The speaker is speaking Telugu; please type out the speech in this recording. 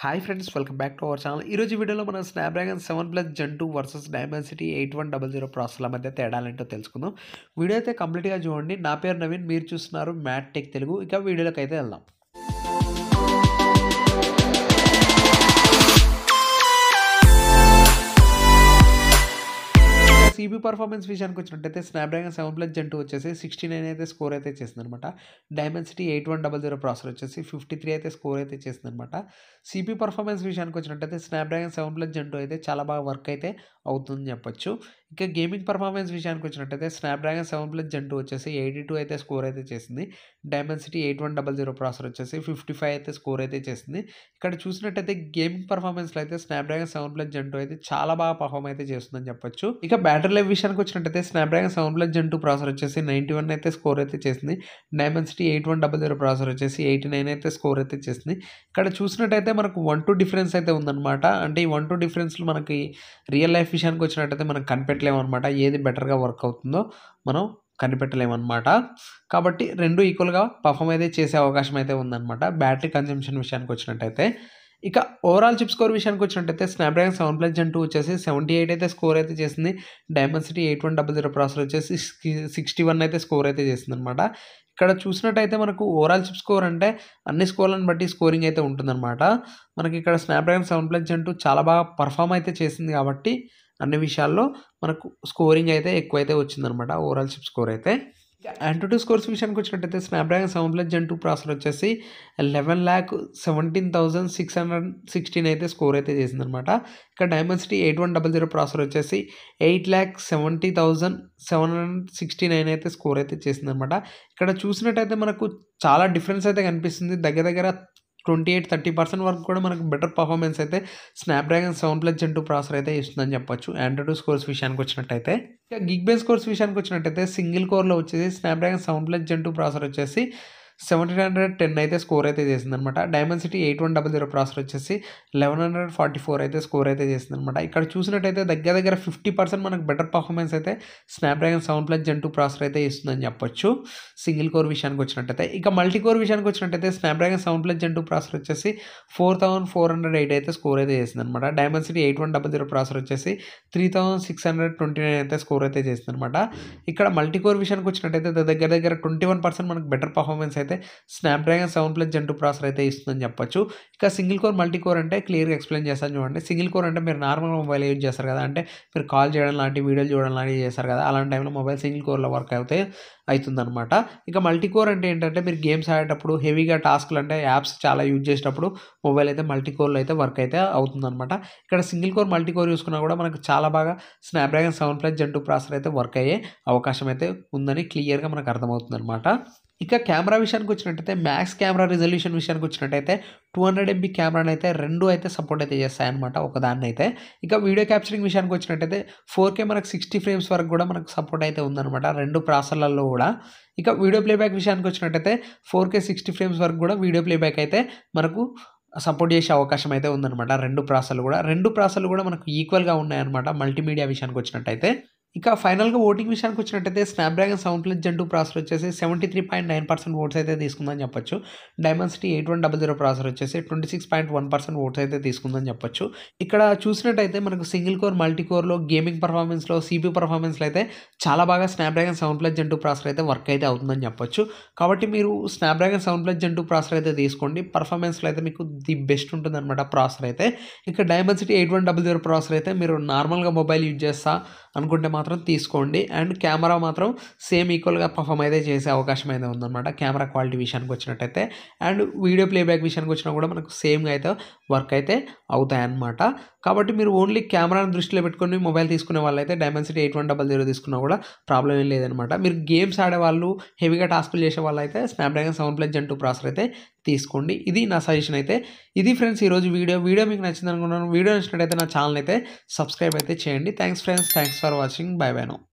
hi friends welcome back to our channel ఈరోజు వీడియోలో మనం Snapdragon seven plus gen two versus Dimensity eight one double zero ప్రాసెస్ల మధ్య తేడాలేంటో తెలుసుకుందాం వీడియో అయితే కంప్లీట్గా చూడండి నా పేరు నవీన్ మీరు చూస్తున్నారు మ్యాట్ టెక్ తెలుగు ఇక వీడియోలోకి అయితే వెళ్దాం సిబి పర్ఫార్మెన్స్ విషయానికి వచ్చినట్టయితే Snapdragon seven plus gen two వచ్చేసి సిక్స్టీ నైన్ అయితే స్కోర్ అయితే చేసింది అనమాట Dimensity eight one double zero processor వచ్చేసి ఫిఫ్టీ త్రీ అయితే స్కోర్ అయితే చేసింది అనమాట సిపి పర్ఫార్మెన్స్ విషయానికి వచ్చినట్టయితే Snapdragon seven plus gen two అయితే చాలా బాగా వర్క్ అయితే అవుతుందని చెప్పొచ్చు ఇక గేమింగ్ పర్ఫార్మెన్స్ విషయానికి వచ్చినట్టయితే Snapdragon seven plus gen two వచ్చేసి ఎయిటీ టూ అయితే స్కోర్ అయితే చేసింది Dimensity eight one double zero processor వచ్చేసి ఫిఫ్టీ ఫైవ్ అయితే స్కోర్ అయితే చేసింది ఇక్కడ చూసినట్టయితే గేమింగ్ పర్ఫార్మెన్స్లో అయితే Snapdragon seven plus gen two అయితే చాలా బాగా పర్ఫామ్ అయితే చేస్తుందని చెప్పొచ్చు ఇక బ్యాటరీ లైఫ్ విషయానికి వచ్చినట్టయితే Snapdragon seven plus gen two processor వచ్చేసి నైంటీ వన్ అయితే స్కోర్ అయితే చేసింది Dimensity eight one double zero processor వచ్చేసి ఎయిటీ నైన్ అయితే స్కోర్ అయితే చేసింది ఇక్కడ చూసినట్టయితే మనకు వన్ టూ డిఫరెన్స్ అయితే ఉందన్నమాట అంటే ఈ వన్ టూ డిఫరెన్స్లో మనకి రియల్ లైఫ్ విషయానికి వచ్చినట్టయితే మనం కనిపెట్టలేము అనమాట ఏది బెటర్గా వర్క్ అవుతుందో మనం కనిపెట్టలేమన్నమాట కాబట్టి రెండు ఈక్వల్గా పర్ఫామ్ అయితే చేసే అవకాశం అయితే ఉందన్నమాట బ్యాటరీ కన్జంప్షన్ విషయానికి వచ్చినట్టయితే ఇక ఓవరాల్ చిప్ స్కోర్ విషయానికి వచ్చినట్టయితే Snapdragon seven plus gen two వచ్చేసి సెవెంటీ ఎయిట్ అయితే స్కోర్ అయితే చేసింది Dimensity eight one double zero processor వచ్చేసి సిక్స్టీ వన్ అయితే స్కోర్ అయితే చేసింది అనమాట ఇక్కడ చూసినట్టయితే మనకు ఓవరాల్ చిప్ స్కోర్ అంటే అన్ని స్కోర్లను బట్టి స్కోరింగ్ అయితే ఉంటుందన్నమాట మనకి ఇక్కడ Snapdragon seven plus gen two చాలా బాగా పర్ఫామ్ అయితే చేసింది కాబట్టి అన్ని విషయాల్లో మనకు స్కోరింగ్ అయితే ఎక్కువ అయితే వచ్చిందనమాట ఓవరాల్ చిప్ స్కోర్ అయితే యాంటూ స్కోర్స్ విషయానికి వచ్చినట్టయితే Snapdragon seven plus gen two processor వచ్చేసి eleven lakh seventeen thousand six hundred sixteen అయితే స్కోర్ అయితే చేసిందనమాట ఇక్కడ Dimensity eight one double zero processor వచ్చేసి eight lakh seventy thousand seven hundred sixty nine అయితే స్కోర్ అయితే చేసిందనమాట ఇక్కడ చూసినట్టయితే మనకు చాలా డిఫరెన్స్ అయితే కనిపిస్తుంది దగ్గర దగ్గర ట్వంటీ ఎయిట్ థర్టీ పర్సెంట్ వరకు కూడా మనకు బెటర్ పర్ఫార్మెన్స్ అయితే Snapdragon seven plus gen two processor అయితే ఇస్తుందని చెప్పొచ్చు ఆండ్రాయిడ్ స్కోర్స్ విషయానికి వచ్చినట్టయితే ఇక గిగ్ బేస్ కోర్స్ విషయానికి వచ్చినట్టయితే సింగిల్ కోర్లో వచ్చేసి Snapdragon seven plus gen two processor వచ్చేసి సెవెంటీన్ హండ్రెడ్ టెన్ అయితే స్కోర్ అయితే చేసింది అనమాట Dimensity eight one double zero processor వచ్చేసి లెవెన్ హండ్రెడ్ ఫార్టీ ఫోర్ అయితే స్కోర్ అయితే చేసింది అనమాట ఇక్కడ చూసినట్టయితే దగ్గర దగ్గర ఫిఫ్టీ పర్సెంట్ మనకు బెటర్ పర్ఫార్మెన్స్ అయితే Snapdragon seven plus gen two processor అయితే ఇస్తుందని చెప్పొచ్చు సింగిల్ కోర్ విషయానికి వచ్చినట్టయితే ఇక మల్టీ కోర్ విషయానికి వచ్చినట్టయితే Snapdragon seven plus gen two processor వచ్చేసి four thousand four hundred eight అయితే స్కోర్ అయితే చేసింది అనమాట Dimensity eight one double zero processor వచ్చేసి three thousand six hundred twenty nine అయితే స్కోర్ అయితే చేసింది అనమాట ఇక్కడ మల్టీ కోర్ విషయానికి వచ్చినట్టయితే దగ్గర దగ్గర ట్వంటీ వన్ పర్సెంట్ మనకు బెటర్ పర్ఫార్మెన్స్ అయితే Snapdragon seven plus gen two processor అయితే ఇస్తుందని చెప్పొచ్చు ఇక సింగిల్ కోర్ మల్టీ కోర్ అంటే క్లియర్గా ఎక్స్ప్లెయిన్ చేస్తాను చూడండి సింగిల్ కోర్ అంటే మీరు నార్మల్ మొబైల్ యూజ్ చేస్తారు కదా అంటే మీరు కాల్ చేయడం లాంటి వీడియోలు చూడడం లాంటివి చేస్తారు కదా అలాంటి టైంలో మొబైల్ సింగిల్ కోర్లో వర్క్ అయితే అవుతుందన్నమాట ఇక మల్టీ కోర్ అంటే ఏంటంటే మీరు గేమ్స్ ఆడేటప్పుడు హెవీగా టాస్క్లు అంటే యాప్స్ చాలా యూజ్ చేసేటప్పుడు మొబైల్ అయితే మల్టీ కోర్లో అయితే వర్క్ అయితే అవుతుందన్నమాట ఇక్కడ సింగిల్ కోర్ మల్టీ కోర్ చూసుకున్నా కూడా మనకు చాలా బాగా Snapdragon seven plus gen two processor అయితే వర్క్ అయ్యే అవకాశం అయితే ఉందని క్లియర్గా మనకు అర్థమవుతుంది అనమాట ఇక కెమెరా విషయానికి వచ్చినట్టయితే మ్యాక్స్ కెమెరా రిజల్యూషన్ విషయానికి వచ్చినట్టయితే టూ హండ్రెడ్ ఎంబీ కెమెరాని అయితే రెండు అయితే సపోర్ట్ అయితే చేస్తాయన్నమాట ఒకదాన్ని అయితే ఇక వీడియో క్యాప్చరింగ్ విషయానికి వచ్చినట్టయితే ఫోర్ కే మనకు సిక్స్టీ ఫ్రేమ్స్ వరకు కూడా మనకు సపోర్ట్ అయితే ఉందన్నమాట రెండు ప్రాసెసర్లలో కూడా ఇక వీడియో ప్లేబ్యాక్ విషయానికి వచ్చినట్టయితే ఫోర్ కే సిక్స్టీ ఫ్రేమ్స్ వరకు కూడా వీడియో ప్లేబ్యాక్ అయితే మనకు సపోర్ట్ చేసే అవకాశం అయితే ఉందన్నమాట రెండు ప్రాసెసర్లు కూడా రెండు ప్రాసెసర్లు కూడా మనకు ఈక్వల్గా ఉన్నాయన్నమాట మల్టీమీడియా విషయానికి వచ్చినట్టయితే ఇక ఫైనల్గా ఓటింగ్ విషయానికి వచ్చినట్టయితే Snapdragon seven plus gen two processor వచ్చేసి seventy three point nine percent votes అయితే తీసుకుందని చెప్పొచ్చు Dimensity eight one double zero processor వచ్చేసి twenty six point one percent votes అయితే తీసుకుందని చెప్పొచ్చు ఇక్కడ చూసినట్టయితే మనకు సింగిల్ కోర్ మల్టీ కోర్లో గేమింగ్ పర్ఫార్మెన్స్లో సిపి పర్ఫార్మెన్స్లో అయితే చాలా బాగా Snapdragon seven plus gen two processor అయితే వర్క్ అయితే అవుతుందని చెప్పొచ్చు కాబట్టి మీరు Snapdragon seven plus gen two processor అయితే తీసుకోండి పర్ఫార్మెన్స్లో అయితే మీకు ది బెస్ట్ ఉంటుంది అనమాట ప్రాసెసర్ అయితే ఇక Dimensity eight one double zero processor అయితే మీరు నార్మల్గా మొబైల్ యూజ్ చేస్తా అనుకుంటే మాత్రం తీసుకోండి అండ్ కెమెరా మాత్రం సేమ్ ఈక్వల్గా పర్ఫామ్ అయితే చేసే అవకాశం అయితే ఉందన్నమాట కెమెరా క్వాలిటీ విషయానికి వచ్చినట్టయితే అండ్ వీడియో ప్లేబ్యాక్ విషయానికి వచ్చినా కూడా మనకు సేమ్గా అయితే వర్క్ అయితే అవుతాయన్నమాట కాబట్టి మీరు ఓన్లీ కెమెరాను దృష్టిలో పెట్టుకొని మొబైల్ తీసుకునే వాళ్ళైతే Dimensity eight one double zero తీసుకున్నా కూడా ప్రాబ్లం ఏం లేదనమాట మీరు గేమ్స్ ఆడేవాళ్ళు హెవీగా టాస్కులు చేసే వాళ్ళు అయితే Snapdragon seven plus gen two processor అయితే తీసుకోండి ఇది నా సజెషన్ అయితే ఇది ఫ్రెండ్స్ ఈరోజు వీడియో వీడియో మీకు నచ్చింది అనుకున్నాను వీడియో నచ్చినట్టయితే నా ఛానల్ అయితే సబ్స్క్రైబ్ అయితే చేయండి thanks friends thanks for watching bye bye no